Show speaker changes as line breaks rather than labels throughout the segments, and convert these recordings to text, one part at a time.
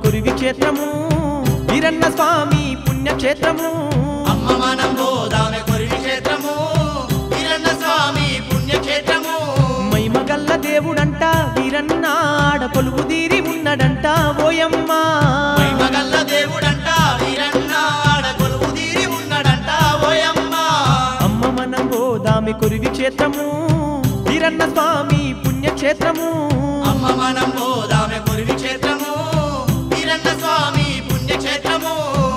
కురివి క్షేత్రము వీరన్న స్వామి పుణ్యక్షేత్రము
అమ్మ మనం పోదామె కొరివి క్షేత్రము వీరన్న స్వామి పుణ్యక్షేత్రము
మైమగల్ల దేవుడంట వీరన్న ఆడ కొలువు తీరి ఉన్నడంట ఓయమ్మ
మగల్ల దేవుడంట వీరన్న ఆడ కొలువు తీరి ఉన్నాడంట ఓయమ్మ
అమ్మ మనం గోదామి కురివి క్షేత్రము వీరన్న స్వామి పుణ్యక్షేత్రము
అమ్మ మనం పోదామె కొరివి క్షేత్రము వీరన్న స్వామి పుణ్యక్షేత్రము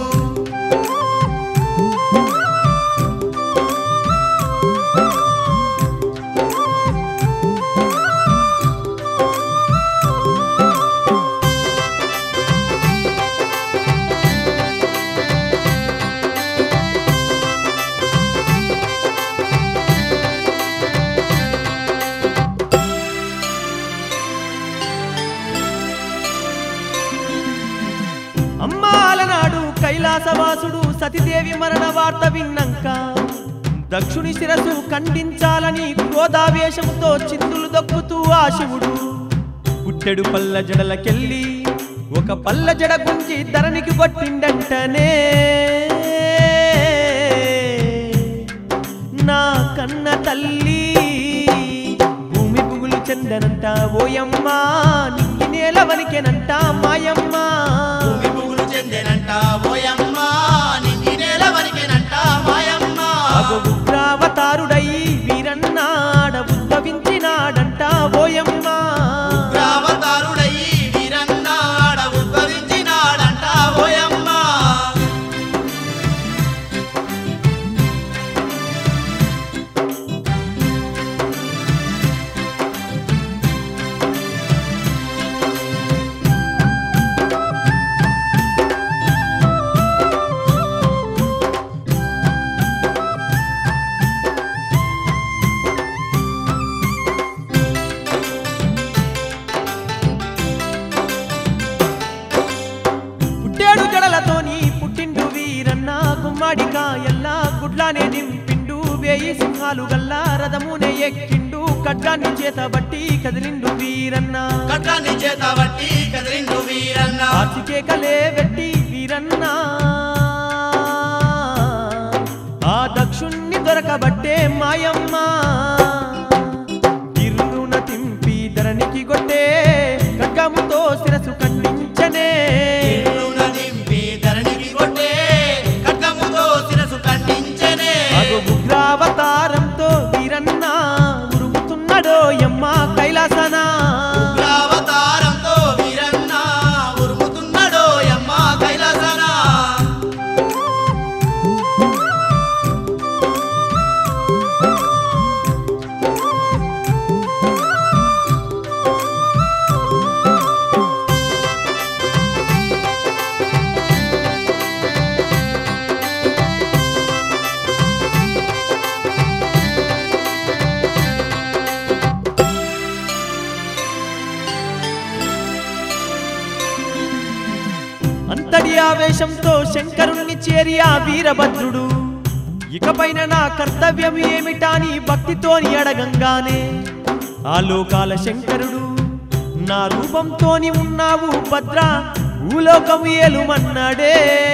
అమ్మాలనాడు కైలాసవాసుడు సతిదేవి మరణ వార్త విన్నాక దక్షుని శిరసు ఖండించాలని క్రోధావేశంతో చిందులు దొక్కుతూ ఆ శివుడు పుట్టెడు పల్ల జడలకెళ్ళి ఒక పల్ల జడ గుంజి ధరణికి కొట్టిండంటనే నా కన్న తల్లి భూమి పుగులు చెందనంట ఓయమ్మ నింగి నేల వనికెనంట మాయమ్మ
భూమి పువ్వులు చెందెనంట ఓయమ్మ నింగి నేల వరికెనంట మాయమ్మ
అగో ఉగ్రావతారుడై వీరన్నాడ ఉద్భవించినాడంట ఓయమ్మ
రావతారుడై వీరన్న ఆడ ఉద్భవించినాడంట ఓయమ్మ
పుట్టేడు జడలతోని పుట్టిండు వీరన్న గుమ్మడికాయల్లా గుడ్లానే నింపిండు వేయి సింహాలు గల్లా రథమునే ఎక్కిండు ఖడ్గాన్ని చేతబట్టి కదిలిండు వీరన్న
కట్టాన్ని చేత బట్టి కదిలిండు వీరన్న
ఆర్చికేకలే వెట్టి వీరన్న ఆ దక్షుణ్ణి దొరకబట్టే మాయమ్మ ఇరున తింపి ధరణికి కొట్టే ఖడ్గముతో శిరసు ఖండించనే
ఇరువున దింపి ధరణికి కొట్టే ఖడ్గముతో శిరసు ఖండించెనే
అగు ఉగ్రావతారంతో వీరన్న ఉరుముతున్నాడో యమ్మ కైలాసనా
ఉగ్రావతారంతో వీరన్న ఉరుముతున్నాడో యమ్మ కైలాసన
అంతటి ఆవేశంతో శంకరుణ్ణి చేరి ఆ వీరభద్రుడు ఇకపైన నా కర్తవ్యం ఏమిటాని భక్తితోని అడగంగానే ఆ లోకాల శంకరుడు నా రూపంతోని ఉన్నావు భద్ర భూలోకము ఏలుమన్నాడే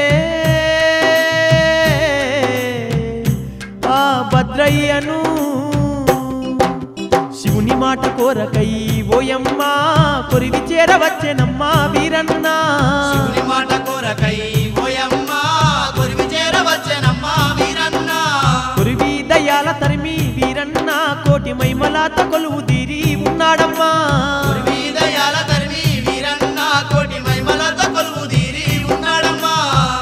ఆ భద్రయ్యను శివుని మాట కోరకై ఓయమ్మ కొరివి చేరవచ్చెనమ్మా వీరన్నా
శివుని మాట కోరకై ఓయమ్మ కొరివి చేరవచ్చెనమ్మ వీరన్న
కురివి దయాల తరిమి వీరన్న కోటి మైమలాత కొలువు తీరి ఉన్నాడమ్మా
కొరివి దయాల తరిమి వీరన్న కోటి మహిమలతో కొలువు తీరి ఉన్నాడమ్మా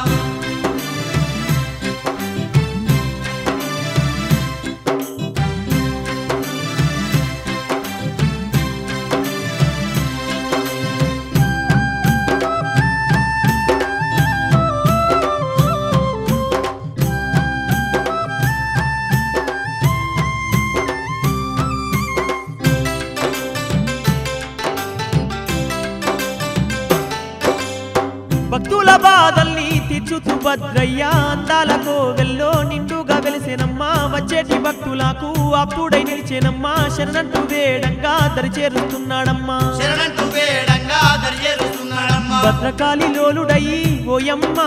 భక్తుల బాధల్ని తీర్చుతూ భద్రయ్య అందాలకో వెల్లో నిండుగా వెలిసేనమ్మా వచ్చేటి భక్తులకు అప్పుడై నిలిచేనమ్మా శరణంటూ వేడంగా దరి చేరుతున్నాడమ్మా
శరణంటూ వేడంగా దర్జేరుస్తున్న ఉన్నాడమ్మా
భద్రకాళి లోలుడయి ఓయమ్మా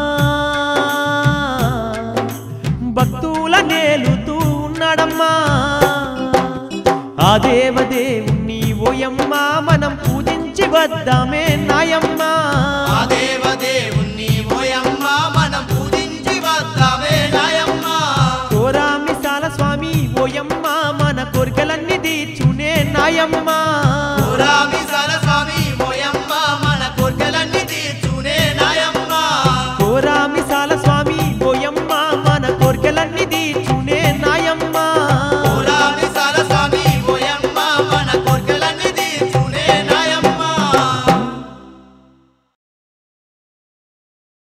భక్తుల నేలుతూ ఉన్నాడమ్మా ఆ దేవదేవుణ్ణి ఓయమ్మా మనం పూజించి వద్దామే నాయమ్మా